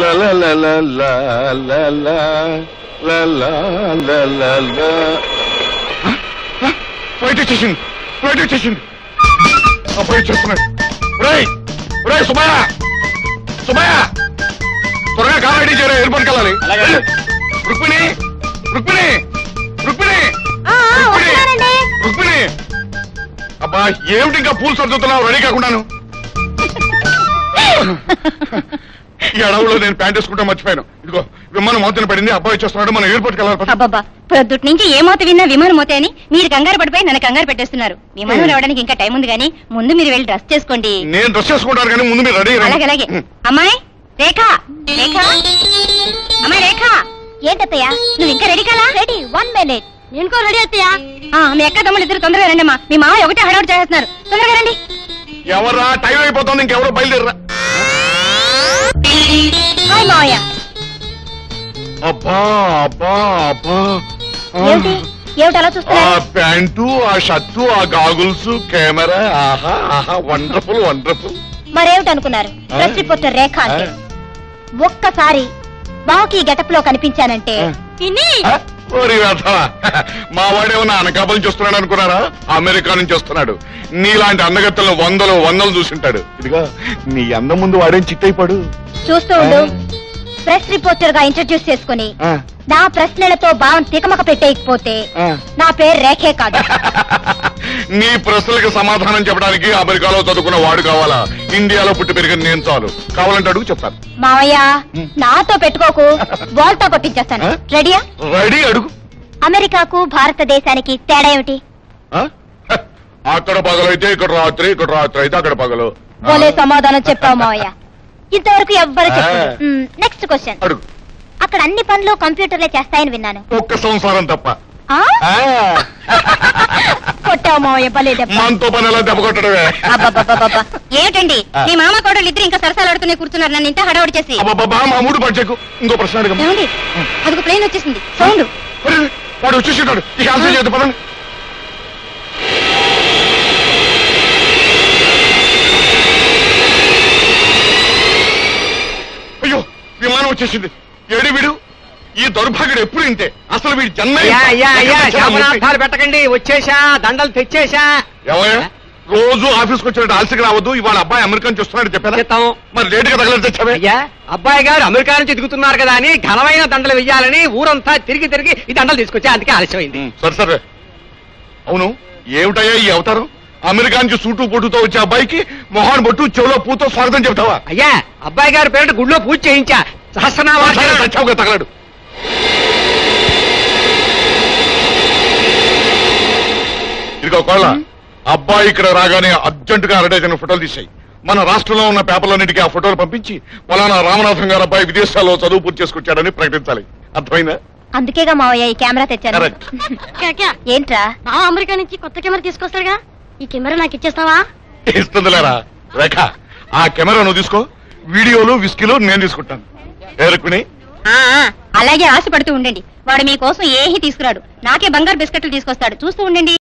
లా లా లా లా లా లా లా లా లా లా లా లా. ఆ, ఆ, ఫ్లైట్ వచ్చేసింది ఫ్లైట్ వచ్చేసింది అప్పుడు వచ్చేస్తున్నాడు రేయ్ రేయ్ సుమయ్య సుమయ్య త్వరగా కార్ రెడీ చేయరా ఎయిర్పోర్ట్కి వెళ్ళాలి వెళ్ళు. రుక్మిణి రుక్మిణి రుక్మిణి రుక్మిణి రుక్మిణి అబ్బా ఏమిటి ఇంకా పూలు సర్దుతున్నావు రెడీ కాకుండాను ఈ అడవులో నేను ప్యాంట్ వేసుకుంటా మర్చిపోయాను ఇదిగో విమానం మోతన పడింది అబ్బాయి వచ్చేస్తున్నాడు మనం ఎయిర్పోర్ట్కి వెళ్ళాలి పద. అబ్బబ్బా ప్రొద్దుటి నుంచి ఏ మోత విన్నా విమానం మోతే అని మీరు కంగారు పడిపోయి నన్ను కంగారు పెట్టేస్తున్నారు విమానం రావడానికి ఇంకా టైం ఉంది కానీ ముందు మీరు వెళ్ళి డ్రెస్ చేసుకోండి నేను డ్రెస్ చేసుకుంటాను కానీ ముందు మీరు రెడీ అలాగే అలాగే అమ్మాయి రేఖ రేఖ అమ్మాయి రేఖ ఏంటత్తయ్యా నువ్వు ఇంకా రెడీ కాలా రెడీ వన్ మినిట్ నేను కూడా రెడీ అత్తయ్యా మీ అక్క తమ్ముడు ఇద్దరు తొందరగా రండి అమ్మా మీ మామ ఒకటే హడావుడు చేస్తున్నారు తొందరగా రండి ఎవరా టైం అయిపోతుంది ఇంకెవరో బయలుదేరరా హాయ్ మావయ్య అబ్బా అబ్బా అబ్బా ఆ. ఏమిటి ఏమిటి అలా ఆ చూస్తున్నారు ప్యాంటు ఆ షర్టు ఆ గాగుల్స్ కెమెరా ఆహా ఆహా వండర్ఫుల్ వండర్ఫుల్ మరేమిటి అనుకున్నారు ఆ? ప్రెస్ రిపోర్టర్ రేఖ అంటే ఒక్కసారి బాకి గెటప్ లో కనిపించానంటే ఆ. ఓరి వేధవా. మా వాడేమన్నా అనకాపలి చూస్తున్నాడు అనుకున్నారా అమెరికా నుంచి వస్తున్నాడు నీలాంటి అందగత్తలను వందలు వందలు చూసింటాడు ఇదిగా నీ అందం ముందు వాడేం చిట్టయిపోడు చూస్తూ ఉండు ప్రెస్ రిపోర్టర్ గా ఇంట్రడ్యూస్ చేసుకుని ఆ, నా ప్రశ్నలతో భావం తికమక పెట్టేయకపోతే ఆ. నా పేరు రేఖే కాదు నీ ప్రశ్నలకు సమాధానం చెప్పడానికి అమెరికాలో చదువుకున్న వాడు కావాలా ఇండియాలో పుట్టి పెరిగిన నేను చాలు కావాలంటే అడుగు చెప్తాను మావయ్య హ్మ్. నాతో పెట్టుకోకు బాల్తో కొట్టించేస్తాను ఆ? రెడీయా రెడీ అడుగు అమెరికాకు భారతదేశానికి తేడా ఏమిటి ఆ? హ, అక్కడ పగలైతే ఇక్కడ రాత్రి ఇక్కడ రాత్రి అయితే అక్కడ పగలు ఆ, బోలే సమాధానం చెప్పావు మావయ్య ఇంతవరకు ఎవ్వరు ఆ. చెప్పలేదు నెక్స్ట్ క్వశ్చన్ అడుగు అక్కడ అన్ని పనులు కంప్యూటర్లే చేస్తాయని విన్నాను ఒక్క సంసారం తప్ప ఆ? ఆ, కొట్టావు మావయ్య భలే దెబ్బ మనతో పని ఎలా దెబ్బ కొట్టడమే అబ్బబ్బబ్బబ్బబ్బ. ఏమిటండి ఆ. మీ మామ కోడలు ఇద్దరు ఇంకా సరసాలాడుతూనే కూర్చున్నారు నన్ను ఇంత హడావుడి చేసి అబ్బబ్బబ్బా, మా మూడు పడ్చకు ఇంకో ప్రశ్న అడగమ్మా ఏమండి అదిగో ప్లేన్ వచ్చేసింది సౌండ్ ఒరే, వాడు వచ్చేసింటాడు ఇక ఆన్సర్ చేద్దాం పదండి అయ్యో విమానం వచ్చేసింది ఏడి వీడు ఈ దౌర్భాగ్యుడు ఎప్పుడు ఇంతే అసలు వీడి జన్మ అయ్యా అయ్యా అయ్యా శాపనార్థాలు పెట్టకండి వచ్చేసా దండలు తెచ్చేసా ఏమయ్యా రోజు ఆఫీస్కి వచ్చినట్టు ఆలస్యకి రావద్దు ఇవాళ అబ్బాయి అమెరికా నుంచి వస్తున్నాడు చెప్పారా చెప్తాం మరి లేటుగా తగలరు తెచ్చావే అయ్యా అబ్బాయి గారు అమెరికా నుంచి దిగుతున్నారు కదా అని ఘనమైన దండలు వెయ్యాలని ఊరంతా తిరిగి తిరిగి ఈ దండలు తీసుకొచ్చా అందుకే ఆలస్యమైంది ఉమ్, సరే సరే అవును ఏమిటయ్యా ఈ అవతారం అమెరికా నుంచి సూటు పొట్టుతో వచ్చే అబ్బాయికి మొహాన్ బొట్టు చెవులో పూతో స్వాగతం చెప్తావా అయ్యా అబ్బాయి గారి పేరిట గుడిలో పూజ చేయించా సహస్రనామాలు సరే, తెచ్చావుగా తగలడు ఇదిగో కోళ్ళ అబ్బాయి ఇక్కడ రాగానే అర్జెంట్ గా అరడేజన్ ఫోటోలు తీసాయి మన రాష్ట్రంలో ఉన్న పేపర్లన్నిటికీ ఆ ఫోటోలు పంపించి పలానా రామనాథం గారు అబ్బాయి విదేశాల్లో చదువు పూర్తి చేసుకొచ్చాడని ప్రకటించాలి అర్థమైందా అందుకేగా మావయ్య ఈ కెమెరా తెచ్చాను Correct. ఏంట్రా బావ అమెరికా నుంచి కొత్త కెమెరా తీసుకొస్తాడుగా ఈ కెమెరా నాకు ఇచ్చేస్తావా ఇస్తుందిలేరా రేఖ ఆ కెమెరా నువ్వు తీసుకో వీడియోలు విస్కీలు నేను తీసుకుంటాను ఏరుకుని ఆ, ఆ, అలాగే ఆశపడుతూ ఉండండి వాడు మీకోసం ఏహీ తీసుకురాడు నాకే బంగారు బిస్కెట్లు తీసుకొస్తాడు చూస్తూ ఉండండి